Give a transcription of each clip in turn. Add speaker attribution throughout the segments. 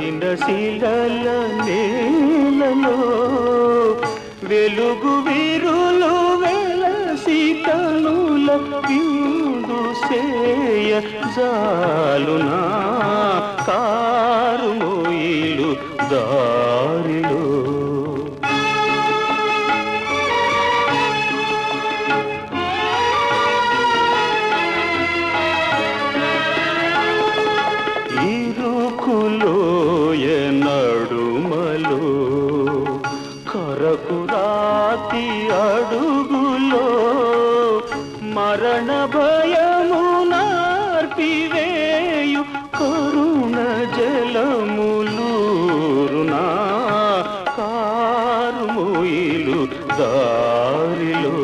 Speaker 1: కఠిన శిలల నేలలో వెలుగు వీరులు వెలసి కనుల విందు సేయ జాలునా కారు మొయిలు దారిలో ఇరుకులోయ నడుమలో కరకు రాతి అడుగులో మరణ భయము నార్పివేయు కరుణ జలములూరునా కారు మొయిలు దారిలో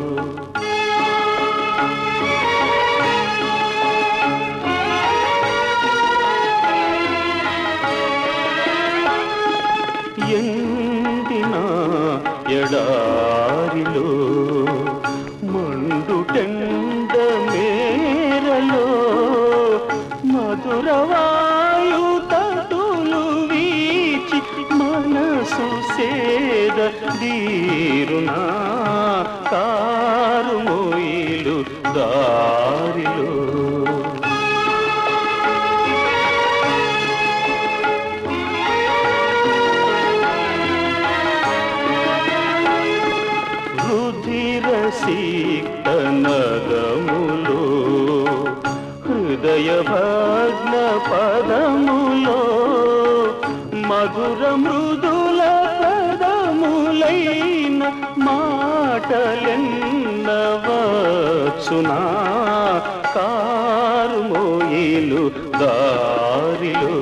Speaker 1: ఎండిన ఎడారిలో మండుటెండ మేరలో మధురవాయు తటులు వీచి మనసు సేద దీరునా కారు మొయిలు దారిలో రుధిర సీక్త నదములో హృదయ భగ్న పదములో మధుర మృదుల పదములైన మాటలెన్నవచ్చునా కారు మోయిలు దారిలో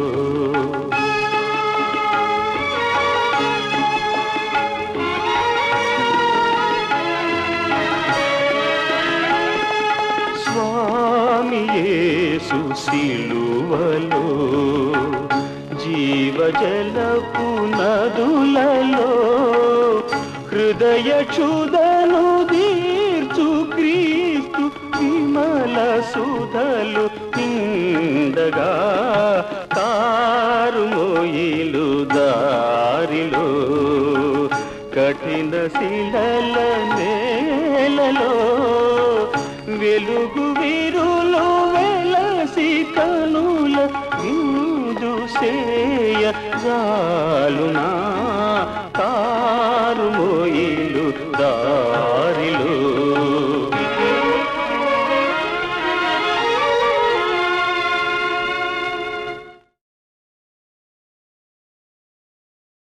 Speaker 1: స్వామి యేసు సిలువలో జీవజలపు నదులలో హృదయ క్షుదను దీర్చు క్రీస్తు విమల సుధలు నిండగా కారు మొయిలు దారిలో కఠిన శిలల నేలలో వెలుగు వీరులు వెలసి కనుల విందు సేయ జాలునా కా